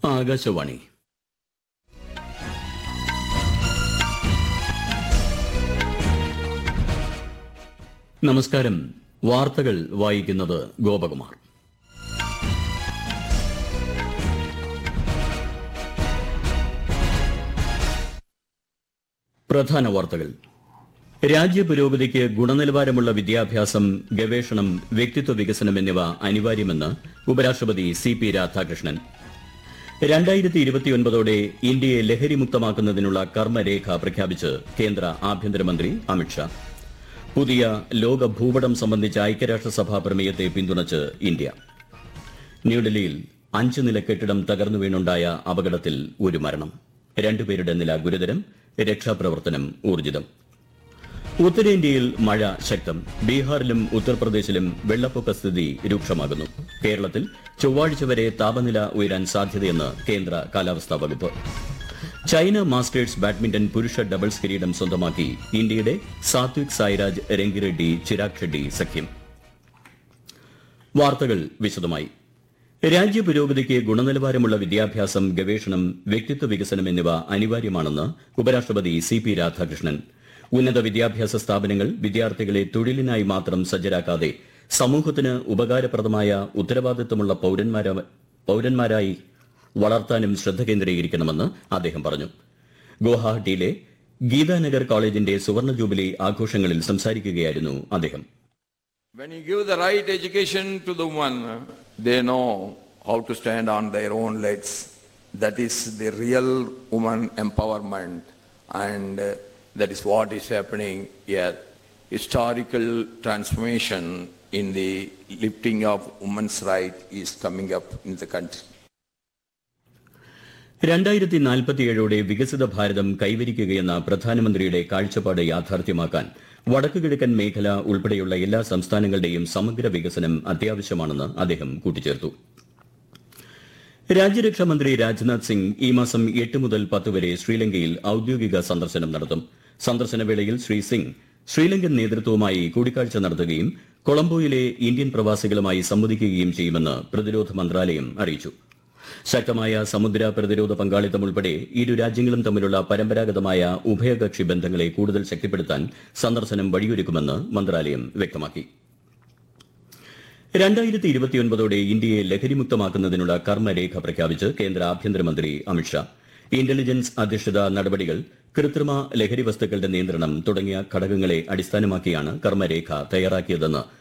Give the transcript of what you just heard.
ആകാശവാണി നമസ്കാരം വാർത്തകൾ വായിക്കുന്നത് ഗോപകുമാർ പ്രധാന വാർത്തകൾ രാജ്യപുരോഗതിക്ക് ഗുണനിലവാരമുള്ള വിദ്യാഭ്യാസം ഗവേഷണം വ്യക്തിത്വ വികസനം എന്നിവ അനിവാര്യമെന്ന് ഉപരാഷ്ട്രപതി സി പി രാധാകൃഷ്ണൻ രണ്ടായിരത്തി ഇരുപത്തിയൊൻപതോടെ ഇന്ത്യയെ ലഹരിമുക്തമാക്കുന്നതിനുള്ള കർമ്മരേഖ പ്രഖ്യാപിച്ച് കേന്ദ്ര ആഭ്യന്തരമന്ത്രി അമിത്ഷാ പുതിയ ലോക ഭൂപടം സംബന്ധിച്ച ഐക്യരാഷ്ട്രസഭാ പ്രമേയത്തെ പിന്തുണച്ച് ഇന്ത്യ ന്യൂഡൽഹിയിൽ അഞ്ച് നില കെട്ടിടം തകർന്നു വീണുണ്ടായ അപകടത്തിൽ ഒരു മരണം രണ്ടുപേരുടെ നില ഗുരുതരം രക്ഷാപ്രവർത്തനം ഊർജിതം ഉത്തരേന്ത്യയിൽ മഴ ശക്തം ബീഹാറിലും ഉത്തർപ്രദേശിലും വെള്ളപ്പൊക്ക സ്ഥിതി രൂക്ഷമാകുന്നു കേരളത്തിൽ ചൊവ്വാഴ്ച വരെ താപനില ഉയരാൻ സാധ്യതയെന്ന് കേന്ദ്ര കാലാവസ്ഥാ വകുപ്പ് ചൈന മാസ്റ്റേഴ്സ് ബാഡ്മിന്റൺ പുരുഷ ഡബിൾസ് കിരീടം സ്വന്തമാക്കി ഇന്ത്യയുടെ സാത്വിക് സായിരാജ് രംഗിറെഡ്ഡി ചിരാഗ് ഷെഡ്ഡി സഖ്യം വാർത്തകൾ വിശദമായി രാജ്യപുരോഗതിക്ക് ഗുണനിലവാരമുള്ള വിദ്യാഭ്യാസം ഗവേഷണം വ്യക്തിത്വ വികസനം എന്നിവ അനിവാര്യമാണെന്ന് ഉപരാഷ്ട്രപതി സി പി രാധാകൃഷ്ണൻ ഉന്നത വിദ്യാഭ്യാസ സ്ഥാപനങ്ങൾ വിദ്യാർത്ഥികളെ തൊഴിലിനായി മാത്രം സജ്ജരാക്കാതെ സമൂഹത്തിന് ഉപകാരപ്രദമായ ഉത്തരവാദിത്തമുള്ള പൌരന്മാര- പൌരന്മാരായി വളർത്താനും ശ്രദ്ധ കേന്ദ്രീകരിക്കണമെന്ന് അദ്ദേഹം പറഞ്ഞു ഗുവാഹട്ടിയിലെ ഗീതാനഗർ കോളേജിന്റെ സുവർണ ജൂബിലി ആഘോഷങ്ങളിൽ സംസാരിക്കുകയായിരുന്നു അദ്ദേഹം When you give the right education to the woman, they know how to stand on their own legs. That is the real woman empowerment, and uh, that is what is happening here. Historical transformation in the lifting of women's right is coming up in the country. രണ്ടായിരത്തി നാൽപ്പത്തിയേഴോടെ വികസിത ഭാരതം കൈവരിക്കുകയെന്ന പ്രധാനമന്ത്രിയുടെ കാഴ്ചപ്പാട് യാഥാർത്ഥ്യമാക്കാൻ വടക്കുകിഴക്കൻ മേഖല ഉൾപ്പെടെയുള്ള എല്ലാ സംസ്ഥാനങ്ങളുടെയും സമഗ്ര വികസനം അത്യാവശ്യമാണെന്ന് അദ്ദേഹം കൂട്ടിച്ചേർത്തു രാജ്യരക്ഷാമന്ത്രി രാജ്നാഥ് സിംഗ് ഈ മാസം എട്ട് മുതൽ പത്ത് വരെ ശ്രീലങ്കയിൽ ഔദ്യോഗിക സന്ദർശനം നടത്തും സന്ദർശനവേളയിൽ ശ്രീ സിംഗ് ശ്രീലങ്കൻ നേതൃത്വവുമായി കൂടിക്കാഴ്ച നടത്തുകയും കൊളംബോയിലെ ഇന്ത്യൻ പ്രവാസികളുമായി സംവദിക്കുകയും ചെയ്യുമെന്ന് പ്രതിരോധ മന്ത്രാലയം അറിയിച്ചു ശക്തമായ സമുദ്ര പ്രതിരോധ പങ്കാളിത്തം ഉൾപ്പെടെ ഇരു രാജ്യങ്ങളും തമ്മിലുള്ള പരമ്പരാഗതമായ ഉഭയകക്ഷി ബന്ധങ്ങളെ കൂടുതൽ ശക്തിപ്പെടുത്താൻ സന്ദർശനം വഴിയൊരുക്കുമെന്ന് മന്ത്രാലയം വ്യക്തമാക്കി രണ്ടായിരത്തി ഇരുപത്തിയൊൻപതോടെ ഇന്ത്യയെ ലഹരിമുക്തമാക്കുന്നതിനുള്ള കർമ്മരേഖ പ്രഖ്യാപിച്ച് കേന്ദ്ര ആഭ്യന്തരമന്ത്രി അമിത്ഷാ ഇന്റലിജൻസ് അധിഷ്ഠിത നടപടികൾ കൃത്രിമ ലഹരി വസ്തുക്കളുടെ നിയന്ത്രണം തുടങ്ങിയ ഘടകങ്ങളെ അടിസ്ഥാനമാക്കിയാണ് കർമ്മരേഖ തയ്യാറാക്കിയതെന്ന്